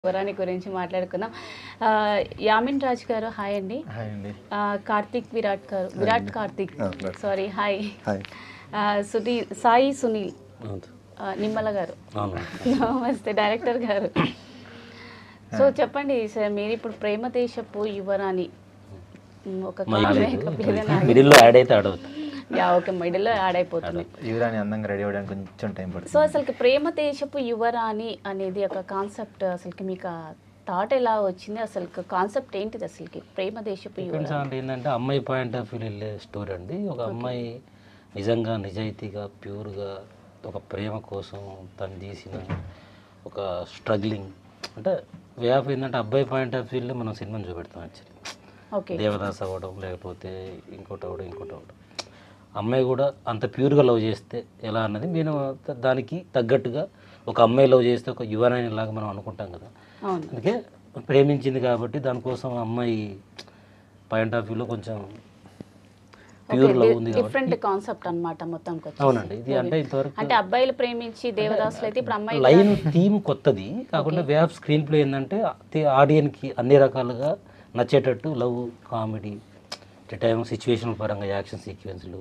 వరాని గురించి మాట్లాడుకుందాం ఆ, యామిన్ రాజ్ గారు హాయ్ అండి హాయ్ అండి ఆ, కార్తిక్ విరాట్ గారు విరాట్ కార్తిక్ ఆ, విరాట్. సారీ హాయ్ హాయ్ ఆ, సుధీర్ సాయి సునీల్ అవును ఆ, నిమ్మల గారు అవును నమస్తే డైరెక్టర్ గారు సో చెప్పండి సార్ మీరు ఇప్పుడు ప్రేమ దేశపు యువరాణి మ్, ఒక కామెంట్ ఏదైనా మిడిల్లో యాడ్ అయితే యాడ్ అవుతుంది యా ఓకే మిడిల్లో యాడ్ అయిపోతుంది యువరాని అందంగా రెడీ అవ్వడానికి కొంచెం టైం సో పడుతుంది అసలుకి ప్రేమ దేశపు యువరాణి అనేది ఒక కాన్సెప్ట్ అసలుకి మీకు ఆ థాట్ ఎలా వచ్చింది అసలు కాన్సెప్ట్ ఏంటిది అసలుకి ప్రేమ దేశపు యువరాణి డిపెండ్స్ అంటే ఏంటంటే అమ్మాయి పాయింట్ ఆఫ్ వ్యూ వెళ్ళే స్టోరీ అండి ఒక అమ్మాయి నిజంగా నిజాయితీగా ప్యూర్గా ఒక ప్రేమ కోసం తను తీసిన ఒక స్ట్రగ్లింగ్ అంటే వే ఆఫ్ ఏంటంటే అబ్బాయి పాయింట్ ఆఫ్ వ్యూలో మనం సినిమాని చూపెడతాం యాక్చువల్లీ ఓకే దేవదాస్ అవ్వడం లేకపోతే ఇంకోటి అవ్వడం ఇంకోటి అవ్వడం అమ్మాయి కూడా అంత ప్యూర్గా లవ్ చేస్తే ఎలా అన్నది నేను దానికి తగ్గట్టుగా ఒక అమ్మాయి లవ్ చేస్తే ఒక యువరాణి లాగా మనం అనుకుంటాం కదా అవును అందుకే ప్రేమించింది కాబట్టి దానికోసం అమ్మాయి పాయింట్ ఆఫ్ వ్యూలో కొంచెం ప్యూర్ లవ్ ఉంది కాబట్టి డిఫరెంట్ కాన్సెప్ట్ అన్నమాట మొత్తానికి వచ్చి అవునండి ఇది అంటే ఇంతవరకు అంటే అబ్బాయిలు ప్రేమించి దేవదాసులు అయితే ఇప్పుడు అమ్మాయి లైన్ థీమ్ కొత్తది కాకుండా వే ఆఫ్ స్క్రీన్ ప్లే ఏంటంటే ఆడియన్కి అన్ని రకాలుగా నచ్చేటట్టు లవ్ కామెడీ టైం సిచ్యువేషన్ పరంగా యాక్షన్ సీక్వెన్స్లు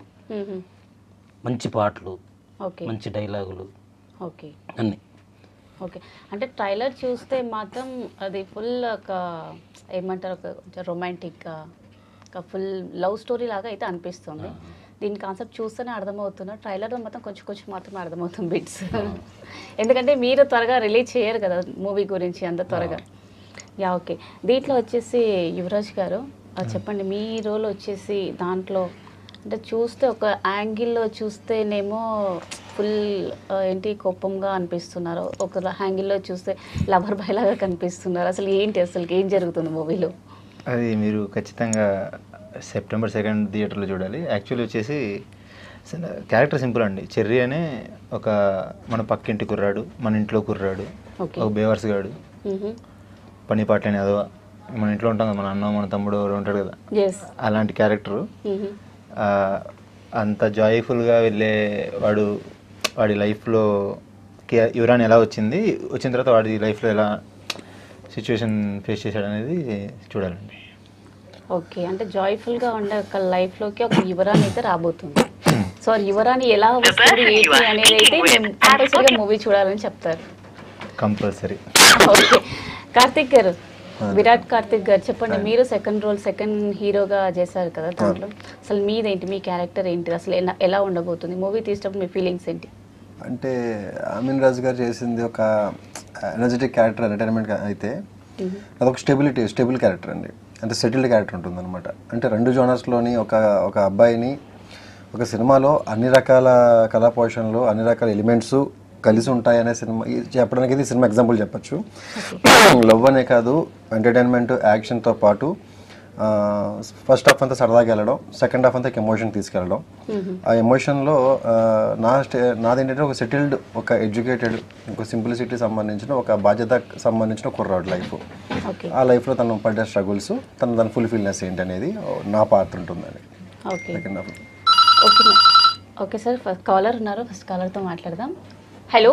మంచి పాటలు ఓకే మంచి డైలాగులు ఓకే అన్నీ ఓకే అంటే ట్రైలర్ చూస్తే మాత్రం అది ఫుల్ ఒక ఏమంటారు ఒక కొంచెం రొమాంటిక్గా ఒక ఫుల్ లవ్ స్టోరీ లాగా అయితే అనిపిస్తుంది దీని కాన్సెప్ట్ చూస్తేనే అర్థమవుతుంది ట్రైలర్లో మాత్రం కొంచెం కొంచెం మాత్రమే అర్థమవుతుంది బిట్స్ ఎందుకంటే మీరు త్వరగా రిలీజ్ చేయరు కదా మూవీ గురించి అంత త్వరగా యా ఓకే దీంట్లో వచ్చేసి యువరాజ్ గారు ఆ, చెప్పండి మీ రోల్ వచ్చేసి దాంట్లో అంటే చూస్తే ఒక యాంగిల్లో చూస్తేనేమో ఫుల్ ఏంటి కోపంగా అనిపిస్తున్నారు ఒక యాంగిల్లో చూస్తే లవర్ బాయ్ లాగా కనిపిస్తున్నారు అసలు ఏంటి అసలు ఏం జరుగుతుంది మూవీలో అది మీరు ఖచ్చితంగా సెప్టెంబర్ సెకండ్ థియేటర్లో చూడాలి యాక్చువల్లీ వచ్చేసి క్యారెక్టర్ సింపుల్ అండి చెర్రీ అనే ఒక మన పక్కింటి కుర్రాడు మన ఇంట్లో కుర్రాడు ఓకే ఒక బేవర్స్ గాడు పని పాటలేని అదో మన ఇంట్లో ఉంటాం కదా మన అన్న మన తమ్ముడు ఎవరు ఉంటాడు కదా ఎస్ అలాంటి క్యారెక్టరు ఆ, అంత జాయ్ఫుల్గా వెళ్ళే వాడు వాడి లైఫ్లో యువరాన్ ఎలా వచ్చింది వచ్చిన తర్వాత వాడి లైఫ్లో ఎలా సిచ్యువేషన్ ఫేస్ చేశాడు అనేది చూడాలండి ఓకే అంటే జాయ్ఫుల్గా ఉండే ఒక లైఫ్లోకి ఒక యువరాణి అయితే రాబోతుంది సో ఆ యువరాణి ఎలా వస్తుంది ఏంటి అనేది అయితే మేము కంపల్సరీగా మూవీ చూడాలని చెప్తారు కంపల్సరీ ఓకే కార్తిక్ గారు విరాట్ కార్తిక్ గారు చెప్పండి మీరు సెకండ్ రోల్ సెకండ్ హీరోగా చేశారు కదా దాంట్లో అసలు మీదేంటి మీ క్యారెక్టర్ ఏంటి అసలు ఎలా- ఎలా ఉండబోతుంది మూవీ తీసేటప్పుడు మీ ఫీలింగ్స్ ఏంటి అంటే అమీన్ రాజు గారు చేసింది ఒక ఎనర్జెటిక్ క్యారెక్టర్ ఎంటర్టైన్మెంట్ అయితే అదొక స్టెబిలిటీ స్టేబుల్ క్యారెక్టర్ అండి అంటే సెటిల్డ్ క్యారెక్టర్ ఉంటుందన్నమాట అంటే రెండు జోనర్స్లోని ఒక ఒక అబ్బాయిని ఒక సినిమాలో అన్ని రకాల కళా పోషణలు అన్ని రకాల ఎలిమెంట్స్ కలిసి ఉంటాయనే సినిమా ఇది చెప్పడానికి ఇది సినిమా ఎగ్జాంపుల్ చెప్పచ్చు లవ్ అనే కాదు ఎంటర్టైన్మెంట్ యాక్షన్తో పాటు ఫస్ట్ హాఫ్ అంతా సరదాగా వెళ్ళడం సెకండ్ హాఫ్ అంతా ఎమోషన్ తీసుకెళ్ళడం ఆ ఎమోషన్లో నా స్టే నాది ఏంటంటే ఒక సెటిల్డ్ ఒక ఎడ్యుకేటెడ్ ఒక సింప్లిసిటీ సంబంధించిన ఒక బాధ్యత సంబంధించిన కుర్రాడు లైఫ్ ఓకే ఆ లైఫ్లో తను పడ్డ స్ట్రగుల్స్ తన దాని ఫుల్ఫిల్నెస్ ఏంటి అనేది నా పాత్ర ఉంటుందని okay second half okay okay sir first caller ఉన్నారు ఫస్ట్ కాలర్తో మాట్లాడదాం హలో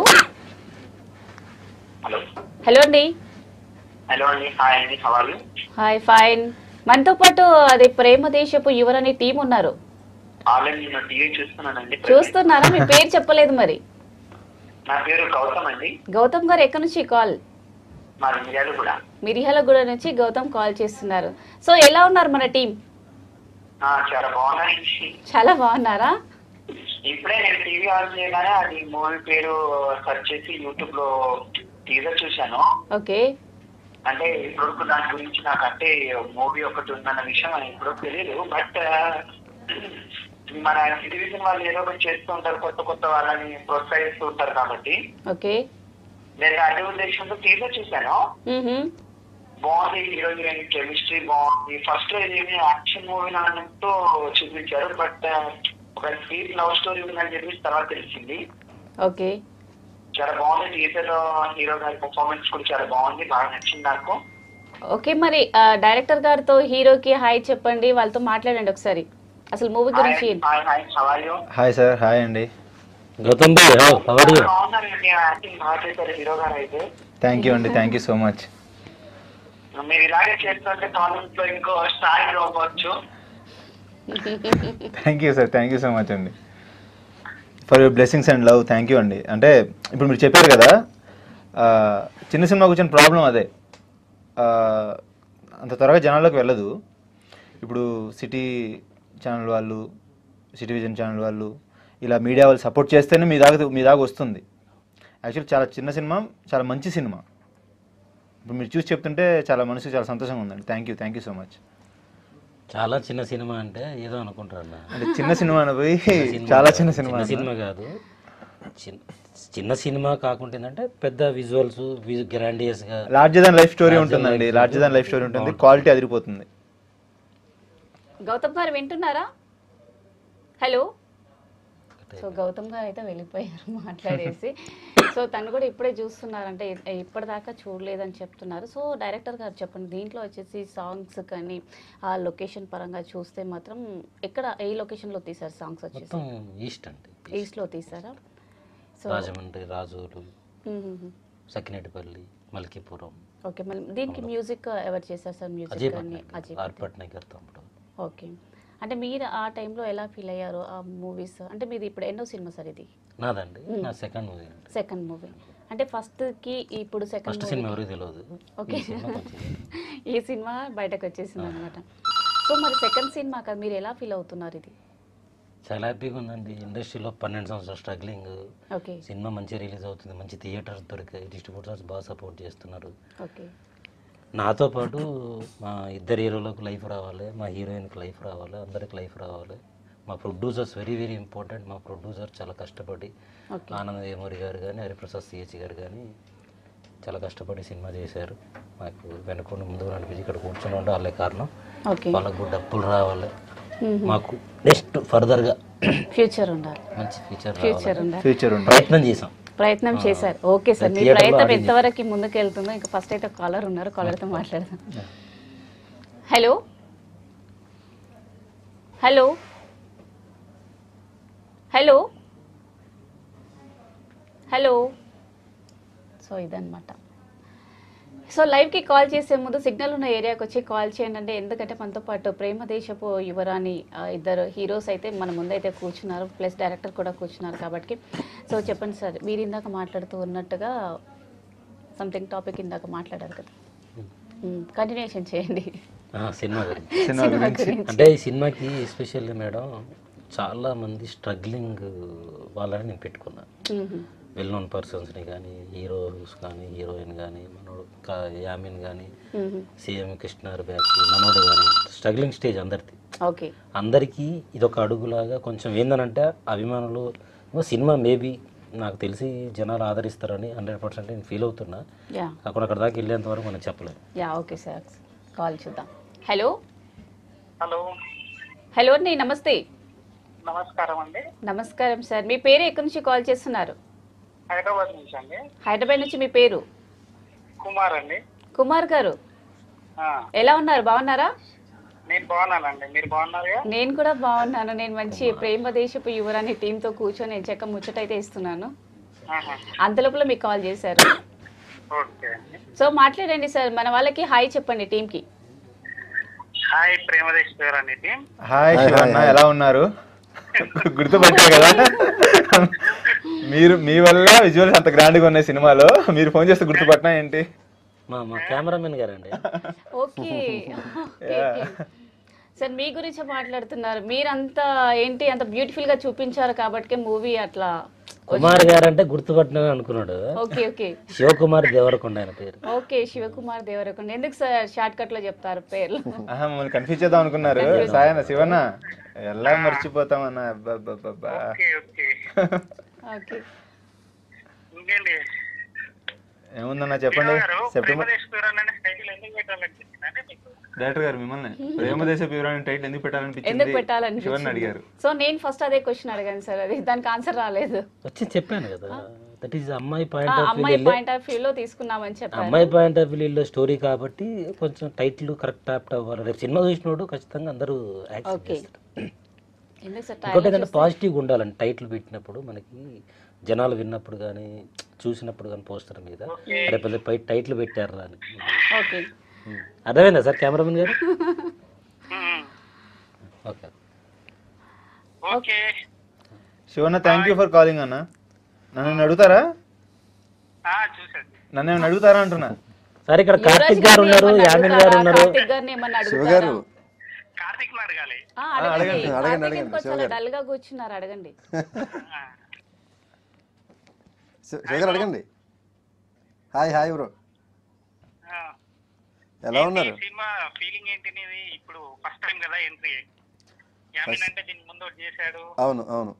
హలో హలో అండి హలో అండి హాయ్ అండి సవాలు హాయ్ ఫైన్ మనతో పాటు అది ప్రేమ దేశపు యువరని టీం ఉన్నారు ఆల్రెడీ నేను టీవీ చూస్తున్నానండి చూస్తున్నారా మీ పేరు చెప్పలేదు మరి నా పేరు గౌతమ్ అండి గౌతమ్ గారు ఎక్కడి నుంచి కాల్ మాది మిర్యాలు కూడా మిరియాలగూడ నుంచి గౌతమ్ కాల్ చేస్తున్నారు సో ఎలా ఉన్నారు మన టీం ఆ, చాలా బాగున్నాయండి చాలా బాగున్నారా ఇప్పుడే నేను టీవీ ఆన్ చేయగానే అది మూవీ పేరు సెర్చ్ చేసి యూట్యూబ్ లో టీజర్ చూశాను ఓకే అంటే ఇప్పుడు దాని గురించి నాకు అంటే మూవీ ఒకటి ఉందన్న విషయం నాకు ఇప్పుడు తెలియదు బట్ మన టెలివిజన్ వాళ్ళు ఏదో ఒకటి చేస్తూ ఉంటారు కొత్త కొత్త వాళ్ళని ప్రోత్సహిస్తూ ఉంటారు కాబట్టి ఓకే నేను అదే ఉద్దేశంతో టీజర్ చూశాను మ్మ్హమ్. బాగుంది హీరో హీరోయిన్ కెమిస్ట్రీ బాగుంది ఫస్ట్ లో ఇదేమి యాక్షన్ మూవీ అన్నట్టు చూపించారు బట్ ఒక స్వీట్ లవ్ స్టోరీ ఉందని చెప్పేసి తర్వాత తెలిసింది ఓకే చాలా బాగుంది టీజర్ హీరో గారి పర్ఫార్మెన్స్ కూడా చాలా బాగుంది బాగా నచ్చింది నాకు ఓకే మరి ఆ, డైరెక్టర్ గారితో హీరోకి హాయ్ చెప్పండి వాళ్ళతో మాట్లాడండి ఒకసారి అసలు మూవీ గురించి ఏంటి? హాయ్ హాయ్ సవాలు హాయ్ సార్ హాయ్ అండి గౌతమ్ భాయ్ హౌ ఆర్ యూ బాగున్నారండి యాక్టింగ్ బాగా చేశారు హీరో గారు అయితే థ్యాంక్ యూ అండి థ్యాంక్ యూ సో మచ్ మీరు ఇలాగే చేస్తుంటే కాలేజ్ లో ఇంకో స్టార్ హీరో అవ్వచ్చు thank you sir thank you so much అండి for your blessings and love thank you అండి అంటే ఇప్పుడు మీరు చెప్పారు కదా ఆ, చిన్న సినిమాకు వచ్చిన ప్రాబ్లం అదే ఆ, అంత త్వరగా జనాల్లోకి వెళ్ళదు ఇప్పుడు సిటీ ఛానల్ వాళ్ళు సిటీ విజన్ ఛానల్ వాళ్ళు ఇలా మీడియా వాళ్ళు సపోర్ట్ చేస్తేనే మీ దాకా మీ దాకా వస్తుంది యాక్చువల్లీ చాలా చిన్న సినిమా చాలా మంచి సినిమా ఇప్పుడు మీరు చూసి చెప్తుంటే చాలా మనసుకు చాలా సంతోషంగా ఉందండి thank you thank you so much చాలా చిన్న సినిమా అంటే ఏదో అనుకుంటారు అన్న అంటే చిన్న సినిమా పోయి చాలా చిన్న సినిమా చిన్న అన్న. సినిమా కాదు చిన్న చిన్న సినిమా కాకుండా ఏంటంటే పెద్ద విజువల్స్ గ్రాండియస్ గా larger than life story Larger ఉంటుందండి than life larger than life story ఉంటుంది బాగుంటుంది. క్వాలిటీ అదిరిపోతుంది గౌతమ్ గారు వింటున్నారా హలో సో గౌతమ్ గారు అయితే వెళ్ళిపోయారు మాట్లాడేసి సో తను కూడా ఇప్పుడే చూస్తున్నారంటే ఇ- ఇప్పటిదాకా చూడలేదని చెప్తున్నారు సో డైరెక్టర్ గారు చెప్పండి దీంట్లో వచ్చేసి సాంగ్స్ కానీ ఆ లొకేషన్ పరంగా చూస్తే మాత్రం ఎక్కడ ఏ లొకేషన్లో తీసారు సాంగ్స్ వచ్చేసి మొత్తం ఈస్ట్ అండి ఈస్ట్లో తీసారా సో రాజమండ్రి రాజూరు సకినేటిపల్లి మల్కీపురం ఓకే మళ్ళీ దీనికి మ్యూజిక్ ఎవరు చేశారు సార్ మ్యూజిక్ అజయ్ కానీ పట్నాయక్ అజయ్ ఆర్ పట్నాయక్ గారు తమ్ముడు ఓకే అంటే మీరు ఆ టైంలో ఎలా ఫీల్ అయ్యారు ఆ మూవీస్ అంటే మీది ఇప్పుడు ఎన్నో సినిమా సార్ ఇది నాదండి నా సెకండ్ మూవీ అండి సెకండ్ మూవీ అంటే ఫస్ట్ కి ఇప్పుడు సెకండ్ ఫస్ట్ సినిమా ఎవరికి తెలియదు ఓకే ఈ సినిమా కొంచెం ఈ సినిమా బయటకు వచ్చేసింది అనమాట సో మరి సెకండ్ సినిమా కదా మీరు ఎలా ఫీల్ అవుతున్నారు ఇది చాలా హ్యాపీగా ఉందండి ఇండస్ట్రీలో పన్నెండు సంవత్సరాలు స్ట్రగ్లింగ్ ఓకే సినిమా మంచిగా రిలీజ్ అవుతుంది మంచి థియేటర్స్ దొరికాయి డిస్ట్రిబ్యూటర్స్ బాగా సపోర్ట్ చేస్తున్నారు ఓకే నాతో పాటు మా ఇద్దరు హీరోలకు లైఫ్ రావాలి మా హీరోయిన్కి లైఫ్ రావాలి అందరికి లైఫ్ రావాలి మా ప్రొడ్యూసర్స్ వెరీ వెరీ ఇంపార్టెంట్ మా ప్రొడ్యూసర్ చాలా కష్టపడి ఓకే ఆనంద్ వేమూరి గారు కానీ హరిప్రసాద్ సిహెచ్ గారు కానీ చాలా కష్టపడి సినిమా చేశారు మాకు వెనకుండా ముందు నడిపించి ఇక్కడ కూర్చొని ఉండే వాళ్ళే కారణం ఓకే వాళ్ళకు కూడా డబ్బులు రావాలి మాకు నెక్స్ట్ ఫర్దర్గా ఫ్యూచర్ ఉండాలి మంచి ఫీచర్ ఫ్యూచర్ రావాలి ఉండాలి ఫ్యూచర్ ఉంటుంది ప్రయత్నం చేసాం ప్రయత్నం చేశారు ఓకే సార్ మీ థియేటర్లో ప్రయత్నం ఆడింది. ఎంతవరకు ముందుకు వెళ్తుందో ఇంకా ఫస్ట్ అయితే కాలర్ ఉన్నారు కాలర్తో మాట్లాడదాం hello hello hello hello so ఇదన్నమాట సో లైవ్కి కాల్ చేసే ముందు సిగ్నల్ ఉన్న ఏరియాకి వచ్చి కాల్ చేయండి అంటే ఎందుకంటే మనతో పాటు ప్రేమ దేశపు యువరాణి ఆ, ఇద్దరు హీరోస్ అయితే మన ముందైతే కూర్చున్నారు ప్లస్ డైరెక్టర్ కూడా కూర్చున్నారు కాబట్టి సో చెప్పండి సార్ మీరు ఇందాక మాట్లాడుతూ ఉన్నట్టుగా సంథింగ్ టాపిక్ ఇందాక మాట్లాడారు కదా కంటిన్యూషన్ చేయండి ఆ, సినిమా గురించి సినిమా సినిమా గురించి గురించి అంటే ఈ సినిమాకి ఎస్పెషల్లీ మేడం చాలా మంది స్ట్రగ్లింగ్ వాళ్ళని నేను పెట్టుకున్నా మ్మ్. వెల్ నోన్ పర్సన్స్ని కానీ హీరోస్ కానీ హీరోయిన్ కానీ మనోడు కా- యామిన్ కానీ మ్మ్. సీఎం కృష్ణార్ బ్యాచ్ మనోడు కానీ స్ట్రగ్లింగ్ స్టేజ్ అందరిది ఓకే అందరికీ ఇదొక అడుగులాగా కొంచెం ఏందనంటే అభిమానులు ఓ సినిమా మేబీ నాకు తెలిసి జనాలు ఆదరిస్తారని హండ్రెడ్ పర్సెంట్ నేను ఫీల్ అవుతున్నా యా కాకుండా అక్కడ దాకా వెళ్ళేంత వరకు మనం చెప్పలేము యా ఓకే సార్ కాల్ చూద్దాం హలో హలో హలో అండి నమస్తే నమస్కారం అండి నమస్కారం సార్ మీ పేరు ఎక్కడి నుంచి కాల్ చేస్తున్నారు హైదరాబాద్ నుంచి అండి హైదరాబాద్ నుంచి మీ పేరు కుమార్ అండి కుమార్ గారు ఆ, ఎలా ఉన్నారు బాగున్నారా నేను బాగున్నానండి మీరు బాగున్నారుగా నేను కూడా బాగున్నాను నేను మంచి ప్రేమ దేశపు యువరాని టీంతో కూర్చొని నేను చెక్క ముచ్చటైతే ఇస్తున్నాను ఆహా. అంతలోపల మీకు కాల్ చేశారు ఓకే అండి సో మాట్లాడండి సార్ మన వాళ్ళకి హాయ్ చెప్పండి టీంకి హాయ్ ప్రేమదేశ్ పేరు అనేది హాయ్ హాయ్, శివన్న హాయ్. ఎలా ఉన్నారు గుర్తుపట్టారు కదా మీరు మీ వల్ల విజువల్స్ అంత గ్రాండ్గా ఉన్నాయి సినిమాలో మీరు ఫోన్ చేస్తే గుర్తుపట్టినా ఏంటి మా మా కెమెరామెన్ గారండి ఓకే ఓకే, ఓకే. సార్ మీ గురించి మాట్లాడుతున్నారు మీరంతా ఏంటి అంత బ్యూటిఫుల్ గా చూపించారు కాబట్టి మూవీ అట్లా కుమార్ గారు అంటే గుర్తుపట్టిన అనుకున్నాడు ఓకే ఓకే శివకుమార్ దేవరకొండ ఆయన పేరు ఓకే శివకుమార్ దేవరకొండ ఎందుకు సార్ షార్ట్ కట్ లో చెప్తారు పేర్లు ఆహా మమ్మల్ని కన్ఫ్యూజ్ చేద్దాం అనుకున్నారు సాయన శివన్న ఎలా మర్చిపోతామన్న అబ్బబ్బబ్బబ్బా. ఓకే ఓకే ఓకే ఇంకేంటి ఏముందన్నా చెప్పండి హీరో గారు సెప్టెంబర్ ప్రేమదేశ్ పేరు అనే టైటిల్ ఎందుకు పెట్టాలనిపించిందండి మీకు డైరెక్టర్ గారు మిమ్మల్ని ప్రేమదేశ వివరణ టైటిల్ ఎందుకు ఎందుకు పెట్టాలనిపించింది శివన్ పెట్టాలనిపించింది అడిగారు సో నేను ఫస్ట్ అదే క్వశ్చన్ అడిగాను సార్ అది దానికి ఆన్సర్ రాలేదు వచ్చి చెప్పాను కదా దట్ ఈస్ అమ్మాయి ఆ, పాయింట్ ఆఫ్ అమ్మాయి వ్యూ పాయింట్ ఆఫ్ వ్యూ లో తీసుకున్నామని చెప్పారు అమ్మాయి పాయింట్ ఆఫ్ వ్యూ స్టోరీ కాబట్టి కొంచెం టైటిల్ కరెక్ట్ యాప్ట్ అవ్వాలి రేపు సినిమా చూసినోడు ఖచ్చితంగా అందరూ యాక్సెప్ట్ ఓకే చేస్తారు ఎందుకు సార్ ఇంకోటి ఏంటంటే పాజిటివ్గా ఉండాలండి టైటిల్ పెట్టినప్పుడు మనకి జనాలు విన్నప్పుడు కానీ చూసినప్పుడు కానీ పోస్టర్ మీద రేపు పై టైటిల్ పెట్టారు అని ఓకే అర్థమైందా సార్ కెమెరామెన్ గారు okay okay Shivanna thank you for calling అన్న నన్ను ఏమైనా అడుగుతారా చూసాను నన్ను ఏమైనా అడుగుతారా అంటున్నా సార్ ఇక్కడ యువరాజ్ కార్తిక్ గారు గారిని ఉన్నారు ఏమన్నా యామిన్ గారు అడుగుతారా? ఉన్నారు కార్తిక్ గారిని ఏమన్నా శివ అడుగుతారా గారు కార్తీక్ అడగాలి ఆ, అడగండి అడగండి, కార్తిక్ అడగండి, ఎందుకో శివ చాలా గారు. డల్ గా కూర్చున్నారు అడగండి శివ శివ గారు అడగండి హాయ్ హాయ్ బ్రో ఎలా ఉన్నారు సినిమా ఫీలింగ్ ఏంటి నీది ఇప్పుడు ఫస్ట్ టైం కదా ఎంట్రీ యామిన్ అంటే దీనికి ముందు ఒకటి చేశాడు అవును అవును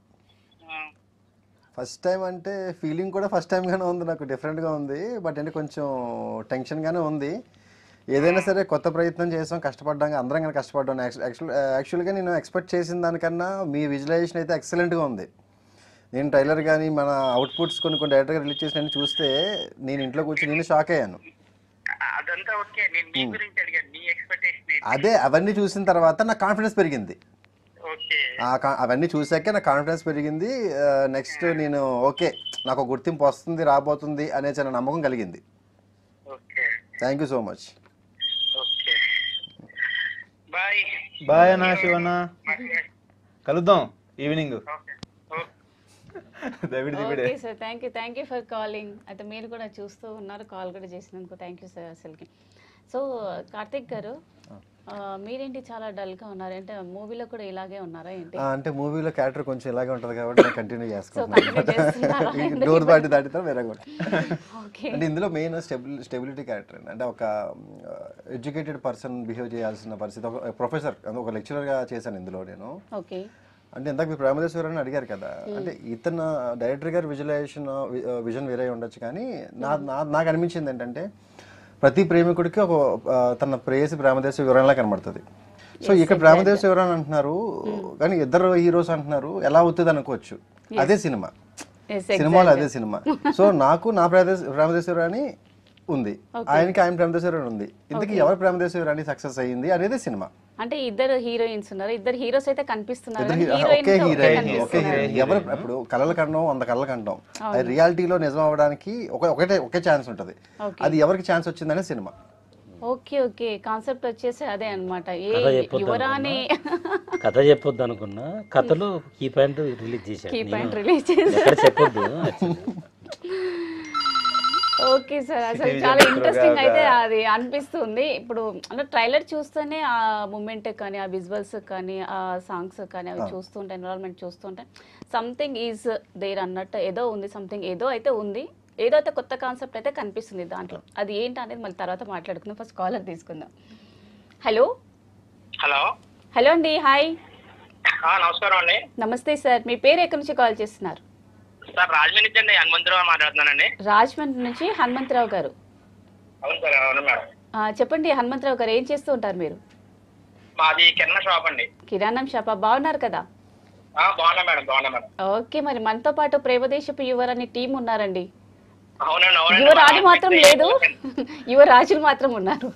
ఫస్ట్ టైం అంటే ఫీలింగ్ కూడా ఫస్ట్ టైంగానే ఉంది నాకు డిఫరెంట్గా ఉంది బట్ అంటే కొంచెం టెన్షన్గానే ఉంది ఏదైనా సరే కొత్త ప్రయత్నం చేసాం కష్టపడ్డాం అందరం కానీ కష్టపడ్డాం యాక్చువల్ యాక్చువల్గా నేను ఎక్స్పెక్ట్ చేసిన దానికన్నా మీ విజువలైజేషన్ అయితే ఎక్సలెంట్గా ఉంది నేను ట్రైలర్ కానీ మన అవుట్పుట్స్ కొన్ని కొన్ని డైరెక్ట్గా రిలీజ్ చేసిన చూస్తే నేను ఇంట్లో కూర్చొని నేను షాక్ అయ్యాను అదంతా ఓకే నేను నీ గురించి అడిగాను నీ ఎక్స్పెక్టేషన్ అదే అవన్నీ చూసిన తర్వాత నా కాన్ఫిడెన్స్ పెరిగింది ఓకే ఆ కా- అవన్నీ చూసాకే నా కాన్ఫిడెన్స్ పెరిగింది నెక్స్ట్ నేను ఓకే నాకు ఒక గుర్తింపు వస్తుంది రాబోతుంది అనే చిన్న నమ్మకం కలిగింది okay thank you so much okay bye bye అన్న శివన్న కలుద్దాం ఈవినింగ్ ఓకే ఓకే దవిడి దివిడే okay sir thank you thank you for calling అయితే మీరు కూడా చూస్తూ ఉన్నారు కాల్ కూడా చేసినందుకు థ్యాంక్ యూ సార్ అసలుకి సో కార్తిక్ గారు ఆ, మీరేంటి చాలా డల్గా ఉన్నారు అంటే మూవీలో కూడా ఇలాగే ఉన్నారా ఏంటి ఆ, అంటే మూవీలో క్యారెక్టర్ కొంచెం ఇలాగే ఉంటుంది కాబట్టి నేను కంటిన్యూ సో కంటిన్యూ చేస్తున్నారా చేసుకుంటాను డోర్ దాటి దాటితే వేరే కూడా ఓకే అంటే ఇందులో మెయిన్ స్టెబిలి స్టెబిలిటీ క్యారెక్టర్ అండి అంటే ఒక ఎడ్యుకేటెడ్ పర్సన్ బిహేవ్ చేయాల్సిన పరిస్థితి ఒక ప్రొఫెసర్ ఒక లెక్చరర్గా చేశాను ఇందులో నేను ఓకే అంటే ఇందాక మీరు ప్రేమదేశ్వర్ అని అడిగారు కదా అంటే ఇతను డైరెక్టర్ గారి విజువలైజేషన్ విజన్ వేరే ఉండొచ్చు కానీ నా నా- నాకు అనిపించింది ఏంటంటే ప్రతి ప్రేమికుడికి ఒక ఆ, తన ప్రేయసి ప్రేమదేశ వివరణలా కనబడుతుంది సో ఇక్కడ ప్రేమదేశ వివరణ అంటున్నారు కానీ ఇద్దరు హీరోస్ అంటున్నారు ఎలా అవుతుంది అనుకోవచ్చు అదే సినిమా ఎస్ సినిమాలో అదే సినిమా సో నాకు నా ప్రేమదేశ ప్రేమదేశ్వరాని ఉంది ఆయనకి ఆయన ప్రేమదేశ్వరాని ఉంది ఇంతకీ ఎవరి ప్రేమదేశ్వరాని సక్సెస్ అయ్యింది అనేది సినిమా అంటే ఇద్దరు హీరోయిన్స్ ఉన్నారు ఇద్దరు హీరోస్ అయితే కనిపిస్తున్నారు ఇద్దరు కానీ హీ- హీరోయిన్ ఒకే తో ఒకే హీరోయిన్ ఒకే కనిపిస్తున్నారు. హీరోయిన్ ఎవరు ఇప్పుడు కళలు కండం వంద కళలు కండం అది రియాలిటీలో నిజం అవ్వడానికి ఒక ఒకటే ఒకే ఛాన్స్ ఉంటుంది Okay. అది ఎవరికి ఛాన్స్ వచ్చిందనే సినిమా ఓకే ఓకే కాన్సెప్ట్ వచ్చేసి అదే అన్నమాట ఏ కథ చెప్పొద్దు యువరాణి కథ చెప్పొద్దు అనుకున్నా కథలో కీ పాయింట్ రిలీజ్ చేశాను కీ పాయింట్ నేను రిలీజ్ చేశారు ఎక్కడ చెప్పొద్దు actually. ఓకే సార్ అసలు City చాలా విజయ్ ఇంట్రెస్టింగ్ మిత్రుగా అయితే అది అనిపిస్తుంది ఇప్పుడు అంటే ట్రైలర్ చూస్తేనే ఆ మూమెంట్ కానీ ఆ విజువల్స్ కానీ ఆ సాంగ్స్ కానీ అవి చూస్తుంటే ఎన్విరాన్మెంట్ చూస్తుంటే సంథింగ్ ఈజ్ దేర్ అన్నట్టు ఏదో ఉంది సంథింగ్ ఏదో అయితే ఉంది ఏదో అయితే కొత్త కాన్సెప్ట్ అయితే కనిపిస్తుంది దాంట్లో అది ఏంటి అనేది మళ్ళీ తర్వాత మాట్లాడుకుందాం ఫస్ట్ కాలర్ తీసుకుందాం హలో హలో హలో అండి హాయ్ నమస్కారం అండి నమస్తే సార్ మీ పేరు ఎక్కడి నుంచి కాల్ చేస్తున్నారు సార్ రాజమండ్రి నుంచి అండి హనుమంతరావు మాట్లాడుతున్నానండి రాజమండ్రి నుంచి హనుమంతరావు గారు అవును సార్ అవును మేడం ఆ, చెప్పండి హనుమంతరావు గారు ఏం చేస్తూ ఉంటారు మీరు మాది కిరణ్ షాప్ అండి కిరాణం షాపా బాగున్నారు కదా ఆ, బాగున్నా మేడం బాగున్నా మేడం ఓకే మరి మనతో పాటు ప్రేమదేశపు యువరాని టీం ఉన్నారండి అవునండి అవునండి యువరాణి మాత్రం లేదు యువరాజులు మాత్రం ఉన్నారు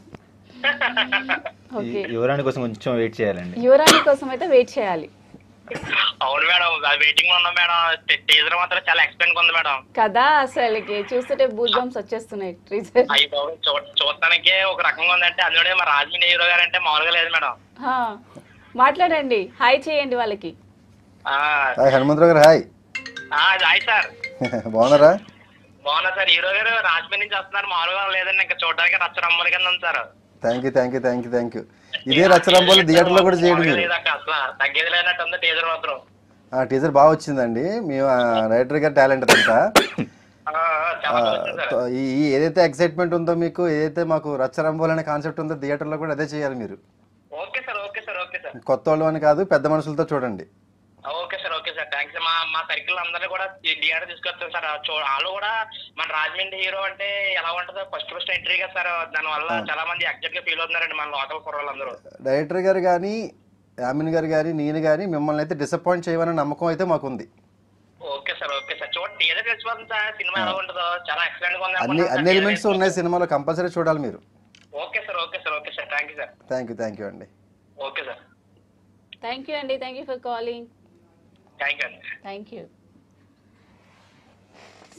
ఓకే యువరాణి కోసం కొంచెం వెయిట్ చేయాలండి యువరాణి కోసం అయితే వెయిట్ చేయాలి అవును మేడం వెయిటింగ్ లో ఉన్నాం మేడం టీజర్ మాత్రం చాలా ఎక్స్పెండ్ ఉంది మేడం కదా అసలుకి చూస్తుంటే బూజ్ బంప్స్ వచ్చేస్తున్నాయి ట్రీజర్ అయ్యి బాబు చూ- చూడటానికే ఒక రకంగా ఉందంటే అందులోనే మా రాజమండ్రి హీరో గారు అంటే మామూలుగా లేదు మేడం మాట్లాడండి హాయ్ చేయండి వాళ్ళకి ఆ, హాయ్ హనుమంతరావు గారు హాయ్ ఆ, హాయ్ సార్ బాగున్నారా బాగున్నా సార్ హీరో గారు రాజమండ్రి నుంచి వస్తున్నారు మామూలుగా లేదండి ఇంకా చూడడానికి రచ్చరమ్మని కింద ఉంది sir thank you thank you thank you thank you ఇదే రచ్చరంబోలు థియేటర్లో కూడా చేయండి మామూలుగా మీరు లేదండి అసలు తగ్గేది లేనట్టు ఉంది టీజర్ మాత్రం ఆ టీజర్ బాగా వచ్చిందండి మేము రైటర్ గారి టాలెంట్ అంతా ఆ, ఆ, చాలా బాగా వచ్చింది సార్ ఈ ఈ ఏదైతే ఎక్సైట్మెంట్ ఉందో మీకు ఏదైతే మాకు రచ్చరంబోల్ అనే కాన్సెప్ట్ ఉందో థియేటర్లో కూడా అదే చేయాలి మీరు okay sir okay sir okay sir కొత్త వాళ్ళు అని కాదు పెద్ద మనుషులతో చూడండి okay sir okay sir thanks మా మా సర్కిల్ అందరినీ కూడా థియేటర్ తీసుకొస్తాం సార్ చూ వాళ్ళు కూడా మన రాజమండ్రి హీరో అంటే ఎలా ఉంటుందో ఫస్ట్ ఫస్ట్ ఎంట్రీ కదా సార్ దాని వల్ల చాలా మంది ఎగ్జాక్ట్ గా ఫీల్ అవుతున్నారండి మన లోకల్ కుర్రాళ్ళందరూ డైరెక్టర్ గారు కానీ యామిన్ గారు కానీ నేను కానీ మిమ్మల్ని అయితే డిసప్పాయింట్ చేయమనే నమ్మకం అయితే మాకుంది ఓకే సార్ ఓకే సార్ చూడండి థియేటర్ తెలిసిపోతుంది సార్ సినిమా ఎలా ఉంటుందో చాలా ఎక్సలెంట్ గా ఉంది అన్ని అనుకుంటున్నాను అన్ని సార్. ఎలిమెంట్స్ ఉన్నాయి సినిమాలో కంపల్సరీ చూడాలి మీరు okay sir okay sir okay sir thank you sir thank you thank you అండి ఓకే సార్ థ్యాంక్ యూ అండి thank you for calling thank you అండి థ్యాంక్ యూ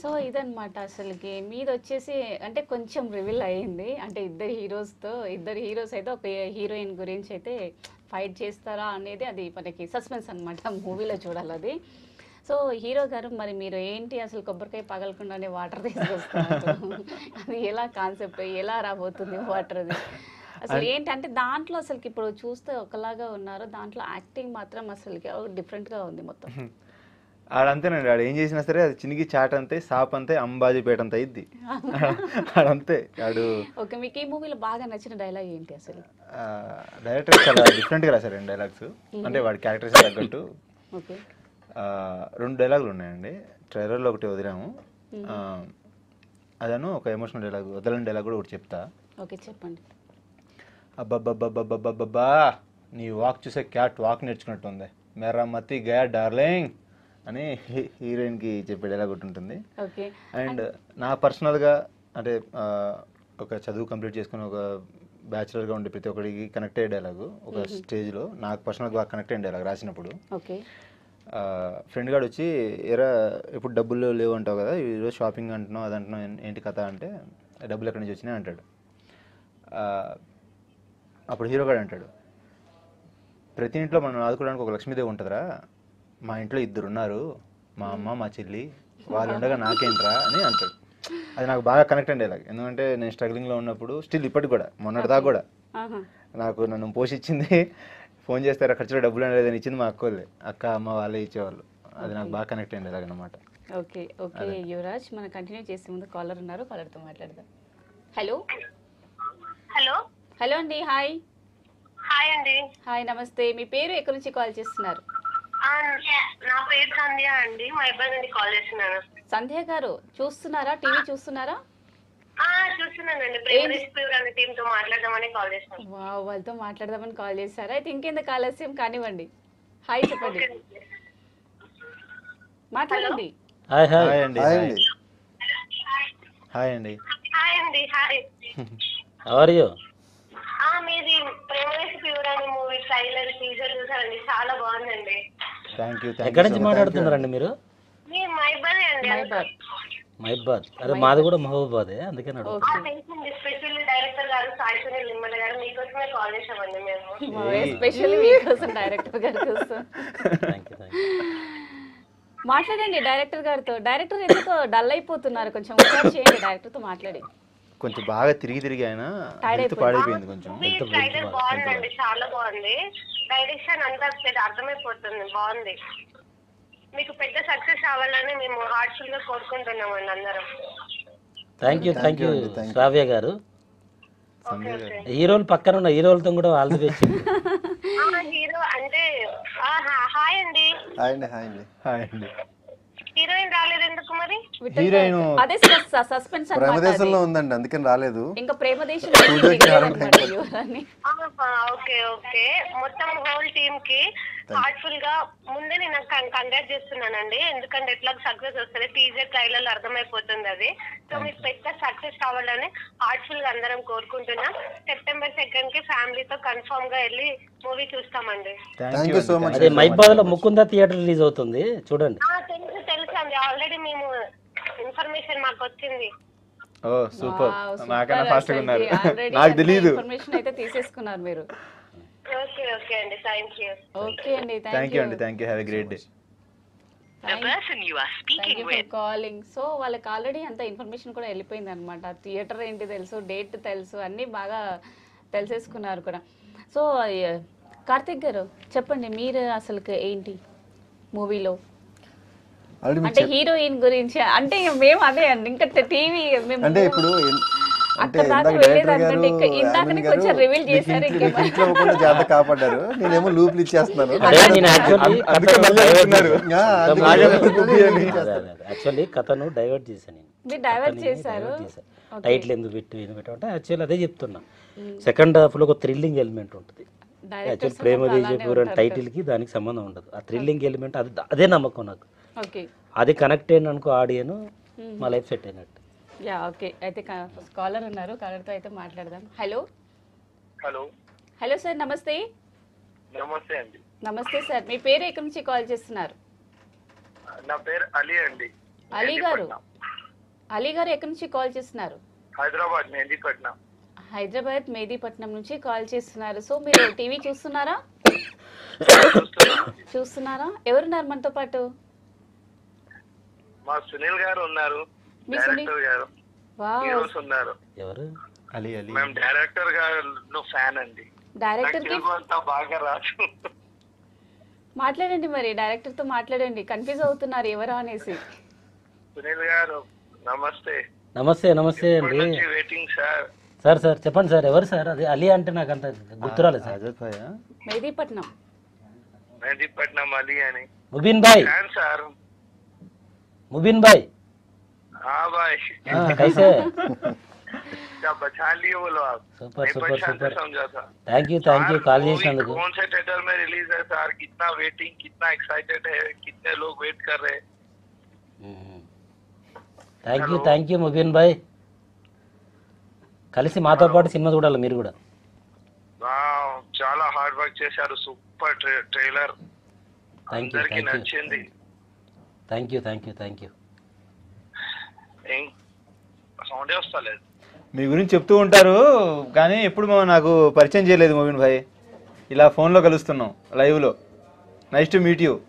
సో ఇదన్నమాట అసలుకి మీది వచ్చేసి అంటే కొంచెం రివీల్ అయ్యింది అంటే ఇద్దరు హీరోస్తో ఇద్దరు హీరోస్ అయితే ఒక హీరోయిన్ గురించి అయితే ఫైట్ చేస్తారా అనేది అది మనకి సస్పెన్స్ అనమాట మూవీలో చూడాలి అది సో హీరో గారు మరి మీరు ఏంటి అసలు కొబ్బరికాయ పగలకుండానే వాటర్ తీసుకొస్తున్నారు అది ఎలా కాన్సెప్ట్ ఎలా రాబోతుంది వాటర్ అది అసలు ఏంటంటే దాంట్లో అసలుకి ఇప్పుడు చూస్తే ఒకలాగా ఉన్నారు దాంట్లో యాక్టింగ్ మాత్రం అసలుకి డిఫరెంట్గా ఉంది మొత్తం ఆడంతేనండి ఆడు ఏం చేసినా సరే అది చినిగి చాట్ అంతే సాప్ అంతే అంబాజీపేట అంత అయింది ఆడంతే ఆడు ఓకే మీకు ఈ మూవీలో బాగా నచ్చిన డైలాగ్ ఏంటి అసలు డైరెక్టర్ చాలా డిఫరెంట్గా రాశారండి డైలాగ్స్ అంటే వాడి క్యారెక్టర్స్ తగ్గట్టు ఓకే ఆ, రెండు డైలాగులు ఉన్నాయండి ట్రైలర్లో ఒకటి వదిలాము ఆ, అదను ఒక ఎమోషనల్ డైలాగ్ వదలని డైలాగ్ కూడా ఒకటి చెప్తా ఓకే చెప్పండి అబ్బబ్బబ్బబ్బబ్బబ్బా నీ వాక్ చూసే క్యాట్ వాక్ నేర్చుకున్నట్టు ఉంది మేరా మతి గయా డార్లింగ్ అని హీ- హీరోయిన్కి చెప్పే డైలాగ్ ఒకటి ఉంటుంది ఓకే అండ్ నా పర్సనల్గా అంటే ఆ, ఒక చదువు కంప్లీట్ చేసుకుని ఒక బ్యాచులర్గా ఉండే ప్రతి ఒక్కడికి కనెక్ట్ అయ్యే డైలాగు ఒక స్టేజ్లో నాకు పర్సనల్గా బాగా కనెక్ట్ అయిన డైలాగ్ రాసినప్పుడు ఓకే ఫ్రెండ్ గాడు వచ్చి ఎరా ఇప్పుడు డబ్బులు లేవు అంటావు కదా ఈరోజు షాపింగ్ అంటున్నావు అది అంటున్నావు ఏం- ఏంటి కథ అంటే డబ్బులు ఎక్కడి నుంచి వచ్చినాయి అంటాడు ఆ, అప్పుడు హీరో గాడు అంటాడు ప్రతి ఇంట్లో మనం ఆదుకోవడానికి ఒక లక్ష్మీదేవి ఉంటుందిరా మా ఇంట్లో ఇద్దరు ఉన్నారు మా అమ్మ మా చెల్లి వాళ్ళు ఉండగా నాకేంట్రా అని అంటాడు అది నాకు బాగా కనెక్ట్ అండి డైలాగ్ ఎందుకంటే నేను స్ట్రగ్లింగ్లో ఉన్నప్పుడు స్టిల్ ఇప్పటికి కూడా మొన్నటిదాకా కూడా ఆహా నాకు నన్ను పోషించింది ఫోన్ చేస్తారా ఖర్చులో డబ్బులు లేదని ఇచ్చింది మా అక్కోళ్ళే అక్క అమ్మ వాళ్ళే ఇచ్చేవాళ్ళు అది నాకు బాగా కనెక్ట్ అయింది అనమాట ఓకే ఓకే యువరాజ్ మనం కంటిన్యూ చేసే ముందు కాలర్ ఉన్నారు కాలర్తో మాట్లాడదాం హలో హలో హలో అండి హాయ్ హాయ్ అండి హాయ్ నమస్తే మీ పేరు ఎక్కడి నుంచి కాల్ చేస్తున్నారు ఆ, నా పేరు సంధ్య అండి మా ఇబ్బంది నుండి కాల్ చేస్తున్నాను సంధ్య గారు చూస్తున్నారా టీవీ చూస్తున్నారా ఆ చూస్తున్నానండి ప్రేమరేష్ ప్యూర్ అనే టీమ్ తో మాట్లాడదామని కాల్ చేస్తున్నాను వావ్ వాళ్ళతో మాట్లాడదామని కాల్ చేశారా అయితే ఇంకెందుకు ఆలస్యం కానివ్వండి హాయ్ చెప్పండి మాట్లాడండి హాయ్ హాయ్ హాయ్ అండి హాయ్ హాయ్ అండి హాయ్ అండి హాయ్ అండి హాయ్ ఆర్ యూ ఆ మీది ప్రేమరేష్ ప్యూర్ అనే మూవీ ట్రైలర్ టీజర్ చూసారండి చాలా బాగుందండి థ్యాంక్ యూ ఎక్కడి నుంచి మాట్లాడుతున్నారండి మీరు మీ మా ఇబ్బంది అండి మైబాద్ మహిబాద్ అరే మాది కూడా మహబూబాదే అందుకే నడు ఆ, తెలిసింది స్పెషల్ డైరెక్టర్ గారు సాయి సునీల్ నిమ్మల గారు మీకోసమే కాల్ చేసామండి మేము ఎస్పెషల్లీ మీకోసం డైరెక్టర్ గారి కోసం థ్యాంక్ యూ థ్యాంక్ యూ మాట్లాడండి డైరెక్టర్ గారితో డైరెక్టర్ ఎందుకో డల్ అయిపోతున్నారు కొంచెం ఒకసారి చేయండి డైరెక్టర్తో మాట్లాడి కొంచెం బాగా తిరిగి తిరిగి అయినా Tired హెల్త్ పాడైపోయింది కొంచెం మీ ట్రైలర్ బాగుందండి చాలా బాగుంది డైరెక్షన్ అంతా పెద్ద అర్థమైపోతుంది బాగుంది మీకు పెద్ద సక్సెస్ అవ్వాలని మేము హార్ట్ఫుల్ గా కోరుకుంటున్నామండి అందరం thank you thank you Shravya గారు సంధ్య గారు హీరోలు పక్కన ఉన్న హీరోలతో కూడా ఆల్ ది బెస్ట్ ఆ, హీరో అంటే ఆ, హా- హాయ్ అండి హాయ్ అండి హాయ్ అండి హాయ్ అండి హీరోయిన్ రాలేదు ఎందుకు మరి విఠల్ హీరోయిన్ గారు- అదే సస్పెన్స్ అన్నమాట ప్రేమదేశంలో ఉందండి అందుకని రాలేదు ఇంకా ప్రేమ దేశంలో దిగలేదన్నమాట యువరాన్ని ఆహా, ఓకే ఓకే మొత్తం హోల్ టీమ్ కి హార్ట్ఫుల్ గా ముందే నేను కంగ్రాట్ చేస్తున్నానండి ఎందుకంటే ఎట్లా సక్సెస్ వస్తుంది టీజర్ ట్రైలర్ అర్థమైపోతుంది అది సో మీకు పెద్ద సక్సెస్ కావాలని హార్ట్ఫుల్ గా అందరం కోరుకుంటున్నాం సెప్టెంబర్ సెకండ్ కి ఫ్యామిలీతో కన్ఫర్మ్ గా వెళ్ళి మూవీ చూస్తామండి థ్యాంక్ యూ సో మచ్ అదే మహిబాద్ లో ముకుంద థియేటర్ రిలీజ్ అవుతుంది చూడండి ఆ, తెలుసు తెలుసు అండి ఆల్రెడీ మేము ఇన్ఫర్మేషన్ మాకు వచ్చింది ఓ సూపర్ నాకన్నా ఫాస్ట్ గా ఉన్నారు నాకు తెలియదు ఇన్ఫర్మేషన్ అయితే తీసేసుకున్నారు మీరు ఓకే ఓకే అండి థ్యాంక్ యూ ఓకే అండి థ్యాంక్ యూ అండి thank you have a great day thank you for calling so వాళ్ళకి ఆల్రెడీ అంత ఇన్ఫర్మేషన్ కూడా వెళ్ళిపోయింది అనమాట థియేటర్ ఏంటి తెలుసు డేట్ తెలుసు అన్నీ బాగా తెలిసేసుకున్నారు కూడా సో అయ్య- కార్తిక్ గారు చెప్పండి మీరు అసలు ఏంటి మూవీలో ఆల్రెడీ అంటే హీరోయిన్ గురించి అంటే ఇక మేము అదే అండి ఇంకా టీవీ మేము అంటే ఇప్పుడు ఎన్- అంటే అక్కడ దాకా ఇందాక వెళ్ళేది డైరెక్టర్ గారు అనుకుంటే ఇక్కడ- ఇందాకనే ఆమెన్ గారు కొంచెం reveal మీకు చేశారు ఇంట్లో- ఇంకేమో. మీకు ఇంట్లో ఇవ్వకుండా జాగ్రత్త కాపాడారు నేనేమో లూప్లు ఇచ్చేస్తున్నాను అదే నేను యాక్చువల్లీ అందుకే మళ్ళీ అంటున్నారు. ఆ, అందుకే నాగే నేను గుబ్బి అని. యాక్చువల్లీ కథను డైవర్ట్ చేశాను నేను మీరు డైవర్ట్ కథని చేశారు divert చేశాను. టైటిల్ ఎందుకు పెట్టు ఎందుకు పెట్టు అంటే యాక్చువల్లీ అదే చెప్తున్నా సెకండ్ హాఫ్ లో ఒక థ్రిల్లింగ్ ఎలిమెంట్ ఉంటుంది యాక్చువల్ డైరెక్టర్స్ ప్రేమ దేశపూర్ అని టైటిల్ కి దానికి సంబంధం ఉండదు ఆ థ్రిల్లింగ్ ఎలిమెంట్ అది అదే నమ్మకం నాకు ఓకే అది కనెక్ట్ అయిన అనుకో ఆడియన్ మా లైఫ్ సెట్ అయినట్టు యా ఓకే అయితే కాలర్ ఉన్నారు కాలర్తో అయితే మాట్లాడదాం హలో హలో హలో సార్ నమస్తే నమస్తే అండి నమస్తే సార్ మీ పేరు ఎక్కడి నుంచి కాల్ చేస్తున్నారు నా పేరు అలీ అండి అలీ గారు అలీ గారు ఎక్కడి నుంచి కాల్ చేస్తున్నారు హైదరాబాద్ మెహందీపట్నం హైదరాబాద్ మేదీపట్నం నుంచి కాల్ చేస్తున్నారు సో మీరు టీవీ చూస్తున్నారా చూస్తున్నారా ఎవరున్నారు మనతో పాటు మా సునీల్ గారు ఉన్నారు మీ సునీల్? డైరెక్టర్ గారు వావ్ హీరోస్ ఉన్నారు ఎవరు అలీ అలీ మేము డైరెక్టర్ గారు ఫ్యాన్ అండి నాకు డైరెక్టర్ కి తెలుగు అంతా బాగా రాదు మాట్లాడండి మరి డైరెక్టర్ తో మాట్లాడండి కన్ఫ్యూజ్ అవుతున్నారు ఎవరా అనేసి సునీల్ గారు నమస్తే నమస్తే నమస్తే ఇప్పటి అండి నుంచి వెయిటింగ్ సార్ సార్ సార్ చెప్పండి సార్ ఎవరు సార్ అది అలీ అంటే నాకు అంత గుర్తురాలేదు సార్ ఆజాద్ భాయ్ మేదీపట్నం మెహందీపట్నం అలీ అని ముబీన్ భాయ్ ఫ్యాన్ సార్ ముబీన్ భాయ్ हाँ भाई ఆ, కైసే क्या पहचान लिए बोलो आप సూపర్ नहीं సూపర్ पहचान సూపర్ समझा था థ్యాంక్ యూ థ్యాంక్ యూ यार, కాల్ movie చేసినందుకు कौन से थिएटर में रिलीज है सर कितना वेटिंग कितना एक्साइटेड है कितने लोग वेट कर रहे हैं thank you thank you Mubeen భాయ్ కలిసి మాతో పాటు సినిమా చూడాలి మీరు కూడా వావ్, చాలా హార్డ్ వర్క్ చేశారు సూపర్ ట్రైలర్ థ్యాంక్ యూ అందరికి థ్యాంక్ యూ నచ్చింది thank you thank you thank you ఏం సౌండే వస్తలేదు మీ గురించి చెప్తూ ఉంటారు కానీ ఎప్పుడు మా- నాకు పరిచయం చేయలేదు మోవిన్ భాయ్ ఇలా ఫోన్లో కలుస్తున్నాం లైవ్లో nice to meet you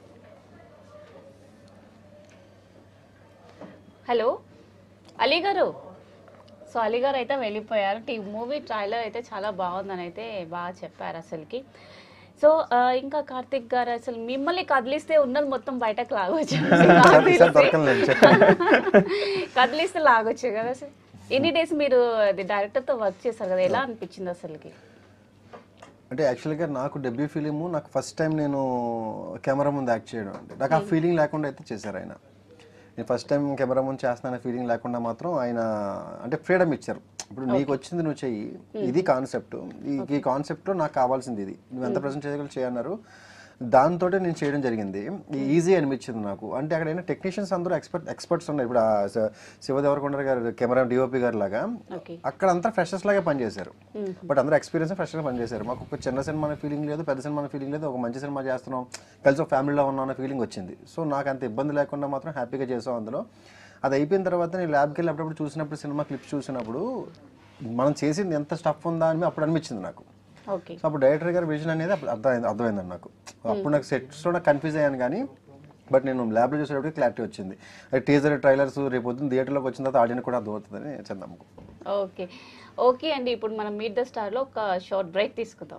hello Ali గారు సో అలీ గారు అయితే వెళ్ళిపోయారు టీ మూవీ ట్రైలర్ అయితే చాలా బాగుందని అయితే బాగా చెప్పారు అసలుకి సో ఆ, ఇంకా కార్తిక్ గారు అసలు మిమ్మల్ని కదిలిస్తే ఉన్నది మొత్తం బయటకు లాగొచ్చు నాకు ఈసారి తెలిసి. దొరకలేదు చెప్పండి కదిలిస్తే లాగొచ్చు కదా అసలు ఎన్ని డేస్ మీరు అది డైరెక్టర్తో వర్క్ చేశారు కదా ఎలా అనిపించింది అసలుకి అంటే యాక్చువల్గా నాకు డెబ్యూ ఫిలిం నాకు ఫస్ట్ టైం నేను కెమెరా ముందు యాక్ట్ చేయడం అంటే నాకు ఆ ఫీలింగ్ లేకుండా అయితే చేశారు ఆయన నేను ఫస్ట్ టైం కెమెరా ముందు చేస్తున్న ఫీలింగ్ లేకుండా మాత్రం ఆయన అంటే ఫ్రీడమ్ ఇచ్చారు ఇప్పుడు నీకు వచ్చింది నువ్వు చెయ్యి ఇది కాన్సెప్ట్ ఈ ఈ కాన్సెప్ట్లో నాకు కావాల్సింది ఇది నువ్వు ఎంత ప్రజెంట్ చేయగలరు చేయన్నారు దాంతో నేను చేయడం జరిగింది ఈజీ అనిపించింది నాకు అంటే అక్కడ అయినా టెక్నీషియన్స్ అందరూ ఎక్స్పర్ట్ ఎక్స్పర్ట్స్ ఉన్నారు ఇప్పుడు ఆ శ- శివదేవరకొండ గారు కెమెరా డిఓపి గారు లాగా ఓకే అక్కడ అంతా ఫ్రెషర్స్ లాగే పనిచేశారు బట్ అందరూ ఎక్స్పీరియన్స్ ఫ్రెషర్గా పనిచేశారు మాకు ఒక చిన్న సినిమా అనే ఫీలింగ్ లేదు పెద్ద సినిమా అనే ఫీలింగ్ లేదు ఒక మంచి సినిమా చేస్తున్నాం కలిసి ఒక ఫ్యామిలీలో ఉన్నాం అనే ఫీలింగ్ వచ్చింది సో నాకు అంత ఇబ్బంది లేకుండా మాత్రం హ్యాపీగా చేసాం అందులో అది అయిపోయిన తర్వాత నేను ల్యాబ్కి వెళ్ళి అప్పుడప్పుడు చూసినప్పుడు సినిమా క్లిప్స్ చూసినప్పుడు మనం చేసింది ఎంత స్టఫ్ ఉందా అని అప్పుడు అనిపించింది నాకు ఓకే సో అప్పుడు డైరెక్టర్ గారి విజన్ అనేది అప్పుడు అర్థమైంది అర్థమైందండి నాకు అప్పుడు నాకు సెట్స్లో నాకు కన్ఫ్యూజ్ అయ్యాను కానీ బట్ నేను ల్యాబ్లో చూసేటప్పుడు క్లారిటీ వచ్చింది టీజర్ ట్రైలర్స్ రేపు పొద్దున్న థియేటర్లోకి వచ్చిన తర్వాత ఆడియన్స్ కూడా అర్థమవుతుందని చందమ్మకు ఓకే ఓకే అండి ఇప్పుడు మనం మీట్ ద స్టార్లో ఒక షార్ట్ బ్రేక్ తీసుకుందాం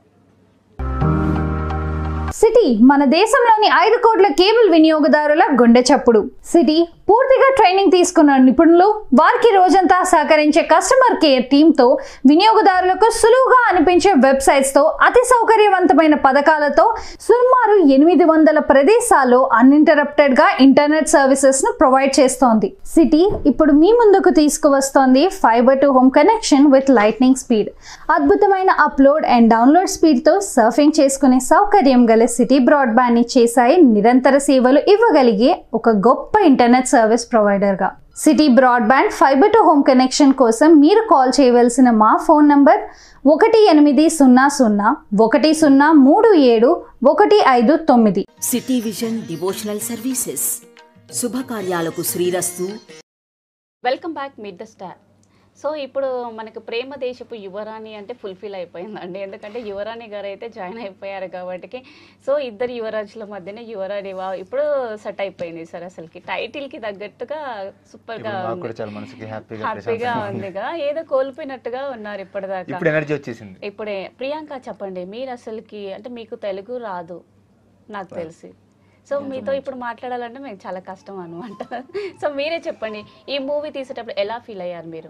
సిటీ మన దేశంలోని ఐదు కోట్ల కేబుల్ వినియోగదారుల గుండె చప్పుడు సిటీ పూర్తిగా ట్రైనింగ్ తీసుకున్న నిపుణులు వారికి రోజంతా సహకరించే కస్టమర్ కేర్ టీంతో వినియోగదారులకు సులువుగా అనిపించే వెబ్సైట్స్ తో అతి సౌకర్యవంతమైన పథకాలతో సుమారు ఎనిమిది వందల ప్రదేశాల్లో అన్ఇంటరప్టెడ్ గా ఇంటర్నెట్ సర్వీసెస్ ను ప్రొవైడ్ చేస్తోంది సిటీ ఇప్పుడు మీ ముందుకు తీసుకువస్తోంది fibre to home connection with lightning speed అద్భుతమైన అప్లోడ్ అండ్ డౌన్లోడ్ స్పీడ్ తో సర్ఫింగ్ చేసుకునే సౌకర్యం గల సిటీ బ్రాడ్బ్యాండ్ ని చేశాయి నిరంతర సేవలు ఇవ్వగలిగే ఒక గొప్ప ఇంటర్నెట్ సర్వీస్ ప్రొవైడర్ గా city broadband fibre to home connection కోసం మీరు కాల్ చేయవలసిన మా ఫోన్ నంబర్ ఒకటి ఎనిమిది సున్నా సున్నా ఒకటి సున్నా మూడు ఏడు ఒకటి ఐదు తొమ్మిది సిటీ విజన్ డివోషనల్ సర్వీసెస్ శుభకార్యాలకు శ్రీరస్తు welcome back meet the star so ఇప్పుడు మనకు ప్రేమ దేశపు యువరాణి అంటే ఫుల్ఫిల్ అయిపోయిందండి ఎందుకంటే యువరాణి గారు అయితే జాయిన్ అయిపోయారు కాబట్టి సో ఇద్దరు యువరాజుల మధ్యనే యువరాణి వా ఇప్పుడు సెట్ అయిపోయింది సార్ అసలుకి టైటిల్కి తగ్గట్టుగా సూపర్గా ఇప్పుడు మాకు కూడా చాలా మనసుకి హ్యాపీగా హ్యాపీగా ఉందిగా ఏదో కోల్పోయినట్టుగా ఉన్నారు ఇప్పటిదాకా ఇప్పుడు ఎనర్జీ వచ్చేసింది ఇప్పుడే ప్రియాంక చెప్పండి మీరు అసలుకి అంటే మీకు తెలుగు రాదు నాకు తెలిసి సో మీతో ఇప్పుడు మాట్లాడాలంటే మీకు చాలా కష్టం అనమాట సో మీరే చెప్పండి ఈ మూవీ తీసేటప్పుడు ఎలా ఫీల్ అయ్యారు మీరు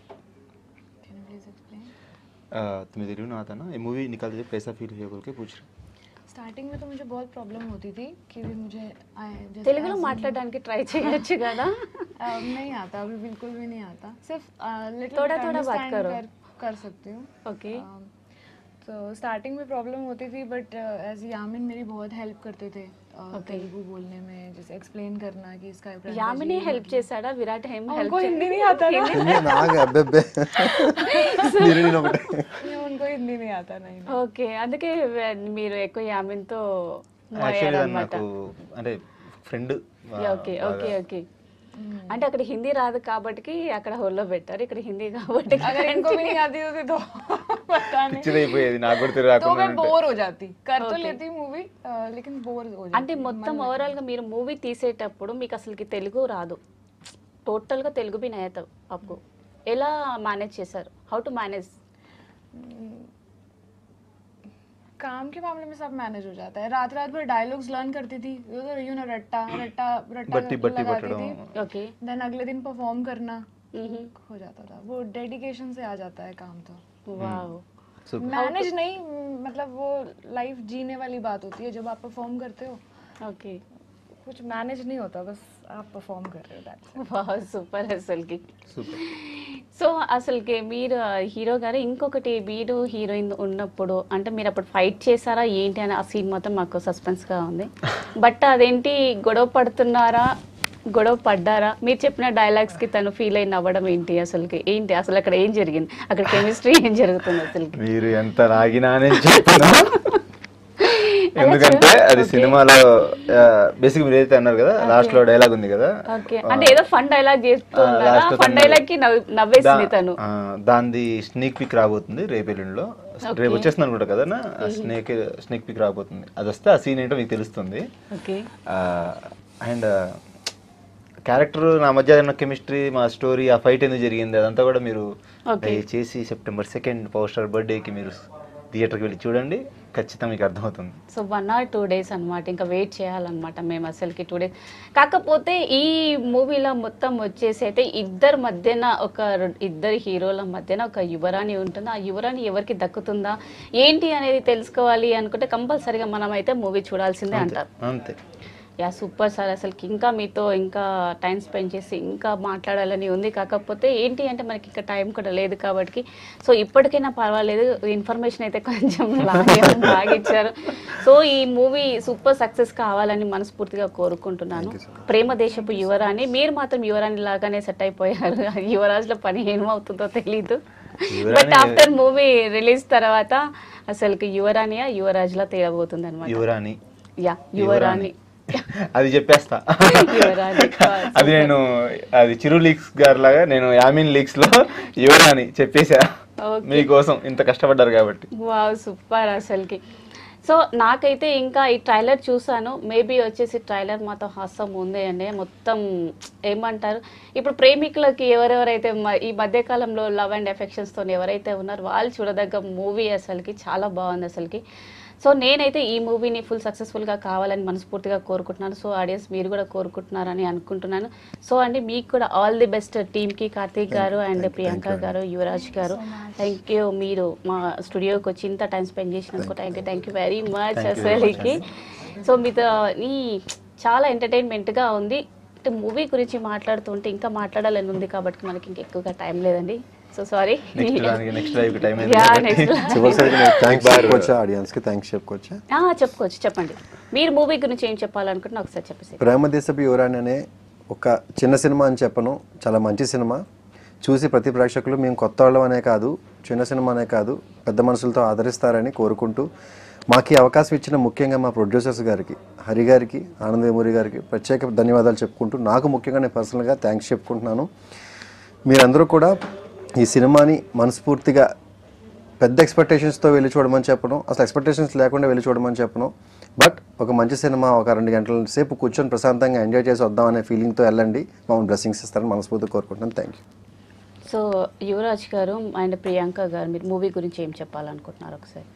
आ, तुम्हें जरूर ना आता ना ये मूवी निकालते थे पैसा फील हुआ बोल के पूछ रहे स्टार्टिंग में तो मुझे बहुत प्रॉब्लम होती थी कि भी मुझे आए जैसे తెలుగులో as in- మాట్లాడడానికి ట్రై చేయొచ్చు కదా अ, नहीं आता अभी बिल्कुल भी नहीं आता सिर्फ लिटिल थोड़ा- थोड़ा बात करो। कर, कर सकती हूँ ఓకే अम, तो स्टार्टिंग में प्रॉब्लम होती थी बट एज यामिन मेरी बहुत हेल्प करते थे अ, तेलुगु बोलने में जैसे एक्सप्लेन करना कि इसका pronunciation యామిని ये హెల్ప్ मतलब- చేశాడా విరాట్ హేమ్ హెల్ప్ उनको हिंदी नहीं आता ना నాకు అబ్బెబ్బే మీరు నేను ఒకటే नहीं, उनको हिंदी नहीं आता नहीं नहीं। ఓకే అందుకే వే- మీరు ఎక్కువ యామిన్తో యాక్చువల్లీ అనమాట నాకు అంటే ఫ్రెండ్ ఓకే ఓకే ఓకే అంటే అక్కడ హిందీ రాదు కాబట్టి అక్కడ హోల్లో పెట్టారు ఇక్కడ హిందీ కాబట్టి अगर इनको भी नहीं आती होती तो पता नहीं పిచ్చిదైపోయేది నాకు కూడా తెలియదు तो రాకుండా मैं ఉంటే. बोर हो जाती कर तो लेती मूवी लेकिन बोर हो जाती అంటే మొత్తం ఓవరాల్ గా మీరు మూవీ తీసేటప్పుడు మీకు అసలుకి తెలుగు రాదు టోటల్ గా తెలుగు బి నయత అప్పు ఎలా మేనేజ్ చేశారు హౌ టు మేనేజ్ काम के मामले में सब मैनेज हो जाता है रात रात भर डायलॉग्स लर्न करती थी वो तो यू नो रट्टा रट्टा रट्टा बट्टी- बट्टी लगाती पकड़ो। थी ఓకే देन अगले दिन परफॉर्म करना हो जाता था वो डेडिकेशन से आ जाता है काम तो వావ్ मैनेज नहीं मतलब वो लाइफ जीने वाली बात होती है जब आप परफॉर्म करते हो ఓకే कुछ मैनेज नहीं होता बस आप परफॉर्म कर रहे हो that's it. వావ్ సూపర్ అసలుకి సూపర్ సో అసలుకి మీరు హీరో గారు ఇంకొకటి మీరు హీరోయిన్ ఉన్నప్పుడు అంటే మీరు అప్పుడు ఫైట్ చేశారా ఏంటి అని ఆ సీన్ మొత్తం మాకు సస్పెన్స్గా ఉంది బట్ అదేంటి గొడవ పడుతున్నారా గొడవ పడ్డారా మీరు చెప్పిన డైలాగ్స్కి తను ఫీల్ అయిన అవ్వడం ఏంటి అసలుకి ఏంటి అసలు అక్కడ ఏం జరిగింది అక్కడ కెమిస్ట్రీ ఏం జరుగుతుంది అసలుకి మీరు ఎంత రాగినా నేను చెప్తున్నా ఎందుకంటే అది సినిమాలో బేసిక్ మీరు ఏదైతే అన్నారు కదా లాస్ట్ లో డైలాగ్ ఉంది కదా ఓకే అంటే ఏదో ఫన్ డైలాగ్ చేస్తున్నారా last లో ఫన్ తను- డైలాగ్ కి నవ్వు- నవ్వేసింది దా- తను ఆ, దానిది స్నేక్ పిక్ రాబోతుంది రేపు ఎల్లుండిలో రేపు వచ్చేస్తుంది అనుకుంటా కదా స్నేక్ స్నేక్ పిక్ రాబోతుంది అది వస్తే ఆ సీన్ ఏంటో మీకు తెలుస్తుంది ఓకే అండ్ క్యారెక్టర్ నా మధ్య ఉన్న కెమిస్ట్రీ మా స్టోరీ ఆ ఫైట్ ఎందుకు జరిగింది అదంతా కూడా మీరు Okay. దయచేసి సెప్టెంబర్ సెకండ్ పవర్ స్టార్ బర్త్డేకి మీరు థియేటర్కి వెళ్ళి చూడండి ఖచ్చితంగా మీకు అర్థమవుతుంది so one or two days అన్నమాట ఇంకా వెయిట్ చేయాలన్నమాట మేము అసలుకి టూ డేస్ కాకపోతే ఈ మూవీలో మొత్తం వచ్చేసి అయితే ఇద్దరి మధ్యన ఒక రెం- ఇద్దరు హీరోల మధ్యన ఒక యువరాణి ఉంటుంది ఆ యువరాణి ఎవరికి దక్కుతుందా ఏంటి అనేది తెలుసుకోవాలి అనుకుంటే కంపల్సరీగా మనం అయితే మూవీ చూడాల్సిందే అంటారు అంతే యా సూపర్ సార్ అసలుకి ఇంకా మీతో ఇంకా టైం స్పెండ్ చేసి ఇంకా మాట్లాడాలని ఉంది కాకపోతే ఏంటి అంటే మనకి ఇంకా టైం కూడా లేదు కాబట్టి సో ఇప్పటికైనా పర్వాలేదు ఇన్ఫర్మేషన్ అయితే కొంచెం లాగే బాగా ఇచ్చారు సో ఈ మూవీ సూపర్ సక్సెస్ కావాలని మనస్ఫూర్తిగా కోరుకుంటున్నాను ప్రేమ దేశపు యువరాణి మీరు మాత్రం యువరాణి లాగానే సెట్ అయిపోయారు యువరాజులో పని ఏమవుతుందో తెలీదు యువరాణి- బట్ ఆఫ్టర్ మూవీ రిలీజ్ తర్వాత అసలుకి యువరాణియా యువరాజులా తేలబోతుంది అనమాట యువరాణి యా యువరాణి అది చెప్పేస్తా యువరాణి. అది నేను అది చిరు లీక్స్ గారి లాగా నేను యామిన్ లీక్స్ లో యువరాణి చెప్పేసా Okay. మీకోసం ఇంత కష్టపడ్డారు కాబట్టి వావ్ సూపర్ అసలుకి సో నాకైతే ఇంకా ఈ ట్రైలర్ చూసాను మేబీ వచ్చేసి ట్రైలర్ మాత్రం హాస్యం ఉంది అండి మొత్తం ఏమంటారు ఇప్పుడు ప్రేమికులకి ఎవరెవరైతే మ- ఈ మధ్యకాలంలో లవ్ అండ్ ఎఫెక్షన్స్తో ఎవరైతే ఉన్నారో వాళ్ళు చూడదగ్గ మూవీ అసలుకి చాలా బాగుంది అసలుకి సో నేనైతే ఈ మూవీని ఫుల్ సక్సెస్ఫుల్గా కావాలని మనస్ఫూర్తిగా కోరుకుంటున్నాను సో ఆడియన్స్ మీరు కూడా కోరుకుంటున్నారని అనుకుంటున్నాను సో అండి మీకు కూడా ఆల్ ది బెస్ట్ టీమ్కి కార్తీక్ గారు అండ్ ప్రియాంక గారు యువరాజ్ గారు థ్యాంక్ యూ మీరు మా స్టూడియోకి వచ్చి ఇంత టైం స్పెండ్ చేసినందుకు thank you thank you very much Thank you very అసలుకి సో మీతో ఈ చాలా ఎంటర్టైన్మెంట్గా ఉంది అంటే మూవీ గురించి మాట్లాడుతుంటే ఇంకా మాట్లాడాలని ఉంది కాబట్టి మనకి ఇంకా ఎక్కువగా టైం లేదండి సో సారీ నెక్స్ట్ దానికి నెక్స్ట్ లైవ్ టైం అయింది Yeah, కాబట్టి next live. చివరిసరికి నేను థ్యాంక్స్ చెప్పుకోవచ్చా ఆడియన్స్కి థ్యాంక్స్ చెప్పుకోవచ్చా చెప్పుకోవచ్చు చెప్పండి మీరు మూవీ గురించి ఏం చెప్పాలనుకుంటున్నా ఒకసారి చెప్పేసి ప్రేమదేశపు యువరాణి అనే ఒక చిన్న సినిమా అని చెప్పను చాలా మంచి సినిమా చూసి ప్రతి ప్రేక్షకులు మేము కొత్త వాళ్ళం అనే కాదు చిన్న సినిమా అనే కాదు పెద్ద మనసులతో ఆదరిస్తారని కోరుకుంటూ మాకు ఈ అవకాశం ఇచ్చిన ముఖ్యంగా మా ప్రొడ్యూసర్స్ గారికి హరి గారికి ఆనంద్ వేమూరి గారికి ప్రత్యేక ధన్యవాదాలు చెప్పుకుంటూ నాకు ముఖ్యంగా నేను పర్సనల్గా థ్యాంక్స్ చెప్పుకుంటున్నాను మీరందరూ కూడా ఈ సినిమాని మనస్ఫూర్తిగా పెద్ద ఎక్స్పెక్టేషన్స్తో వెళ్ళి చూడమని చెప్పను అసలు ఎక్స్పెక్టేషన్స్ లేకుండా వెళ్ళి చూడమని చెప్పను బట్ ఒక మంచి సినిమా ఒక రెండు గంటల సేపు కూర్చొని ప్రశాంతంగా ఎంజాయ్ చేసి వద్దాం అనే ఫీలింగ్తో వెళ్ళండి మమ్మల్ని బ్లెస్సింగ్స్ ఇస్తారని మనస్ఫూర్తిగా కోరుకుంటున్నాను థ్యాంక్ యూ సో యువరాజ్ గారు అండ్ ప్రియాంక గారు మీరు మూవీ గురించి ఏం చెప్పాలనుకుంటున్నారు ఒకసారి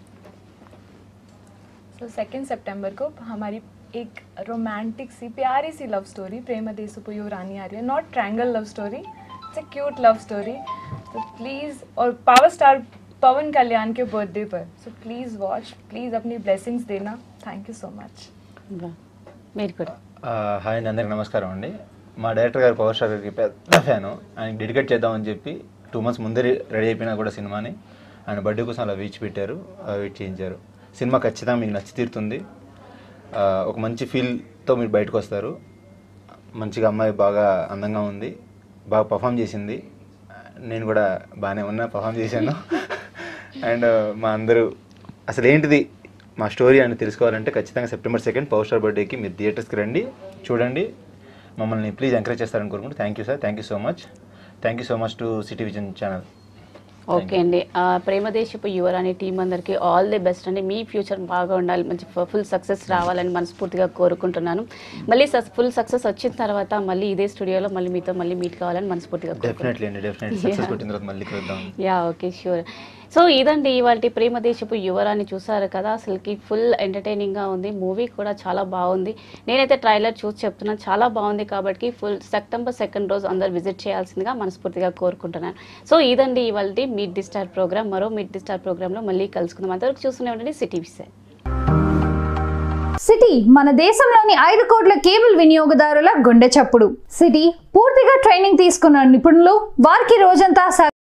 सो सेकेंड सितंबर को हमारी एक रोमांटिक सी प्यारी सी लव स्टोरी प्रेम देशुपयो रानी आ रही है not triangle love story it's a cute love story तो प्लीज़ और पावर स्टार पवन कल्याण के बर्थडे पर सो प्लीज़ वॉच प्लीज़ अपनी ब्लेसिंग्स देना थैंक यू सो मच వా. మీరు కూడా ఆ, హాయ్ అండి అందరికి నమస్కారం అండి మా డైరెక్టర్ గారు పవర్ స్టార్ గారికి పెద్ద ఫ్యాను ఆయనకి డెడికేట్ చేద్దామని చెప్పి టూ మంత్స్ ముందే రెడీ అయిపోయినా కూడా సినిమాని ఆయన బర్త్డే కోసం అలా వెయిట్ పెట్టారు వెయిట్ చేయించారు సినిమా ఖచ్చితంగా మీకు నచ్చి తీరుతుంది ఆ, ఒక మంచి ఫీల్తో మీరు బయటకు వస్తారు మంచిగా అమ్మాయి బాగా అందంగా ఉంది బాగా పర్ఫామ్ చేసింది నేను కూడా బాగానే ఉన్నా పర్ఫామ్ చేశాను అండ్ మా అందరూ అసలు ఏంటిది మా స్టోరీ అని తెలుసుకోవాలంటే ఖచ్చితంగా సెప్టెంబర్ సెకండ్ పవర్ స్టార్ బర్త్డేకి మీరు థియేటర్స్కి రండి చూడండి మమ్మల్ని ప్లీజ్ ఎంకరేజ్ చేస్తారని కోరుకుంటూ thank you sir thank you so much thank you so much to city vision channel okay అండి ఆ, ప్రేమదేశపు యువరాణి టీం అందరికీ ఆల్ ది బెస్ట్ అండి మీ ఫ్యూచర్ బాగా ఉండాలి మంచి ఫుల్ సక్సెస్ రావాలని మనస్ఫూర్తిగా కోరుకుంటున్నాను మళ్ళీ ఫుల్ సక్సెస్ వచ్చిన తర్వాత మళ్ళీ ఇదే స్టూడియోలో మళ్ళీ మీతో మళ్ళీ మీట్ కావాలని మనస్ఫూర్తిగా కోరుకుంటున్నాను డెఫినెట్లీ అండి డెఫినెట్లీ సక్సెస్ కొట్టిన తర్వాత మళ్ళీ కలుద్దాం యా ఓకే ష్యూర్ సో ఇదండి ఇవాళ ప్రేమదేశపు యువరాన్ని చూసారు కదా అసలుకి ఫుల్ ఎంటర్టైనింగ్గా ఉంది మూవీ కూడా చాలా బాగుంది నేనైతే ట్రైలర్ చూసి చెప్తున్నాను చాలా బాగుంది కాబట్టి ఫుల్ సెప్టెంబర్ సెకండ్ రోజు అందరు విజిట్ చేయాల్సిందిగా మనస్ఫూర్తిగా కోరుకుంటున్నాను సో ఇదండి ఇవాళ మీట్ ది స్టార్ ప్రోగ్రామ్ మరో మీట్ ది స్టార్ ప్రోగ్రాంలో మళ్ళీ కలుసుకుందాం అంతవరకు చూస్తూనే ఉండండి సిటీ విసే సిటీ మన దేశంలోని ఐదు కోట్ల కేబుల్ వినియోగదారుల గుండె చప్పుడు సిటీ పూర్తిగా ట్రైనింగ్ తీసుకున్న నిపుణులు వారికి రోజంతా